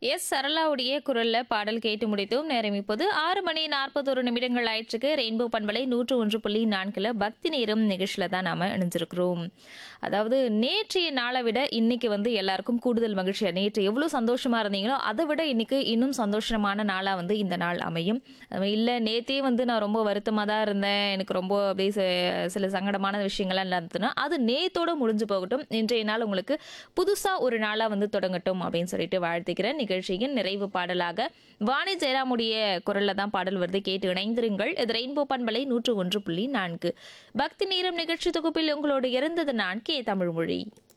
S சரளாவுடைய குரல்ல பாடல் கேட்டு முடித்தோம் நேரம் இப்போது ஆறு மணி நாற்பத்தொரு நிமிடங்கள் ஆயிற்றுக்கு ரெயின்போ பண்பலை நூற்று ஒன்று புள்ளி நான்குல பக்தி நேரம் நிகழ்ச்சியில தான் நாம இணைஞ்சிருக்கிறோம் அதாவது நேற்றைய நாளை விட இன்னைக்கு வந்து எல்லாருக்கும் கூடுதல் மகிழ்ச்சியா நேற்று எவ்வளவு சந்தோஷமா இருந்தீங்களோ அதை விட இன்னைக்கு இன்னும் சந்தோஷமான நாளா வந்து இந்த நாள் அமையும் அது இல்ல நேத்தே வந்து நான் ரொம்ப வருத்தமா தான் இருந்தேன் எனக்கு ரொம்ப அப்படியே சில- சில சங்கடமான விஷயங்கள்லாம் இருந்ததுன்னா அது நேத்தோட முடிஞ்சு போகட்டும் இன்றைய நாள் உங்களுக்கு புதுசா ஒரு நாளா வந்து தொடங்கட்டும் அப்படின்னு சொல்லிட்டு வாழ்த்துக்கிறேன் நிகழ்ச்சியின் நிறைவு பாடலாக வாணி ஜெயராமுடைய குரல்ல தான் பாடல் வருது கேட்டு இணைந்திருங்கள் இது ரெயின்போ பண்பலை நூற்று ஒன்று புள்ளி நான்கு பக்தி நேரம் நிகழ்ச்சி தொகுப்பில் உங்களோடு இருந்தது நான் கே தமிழ்மொழி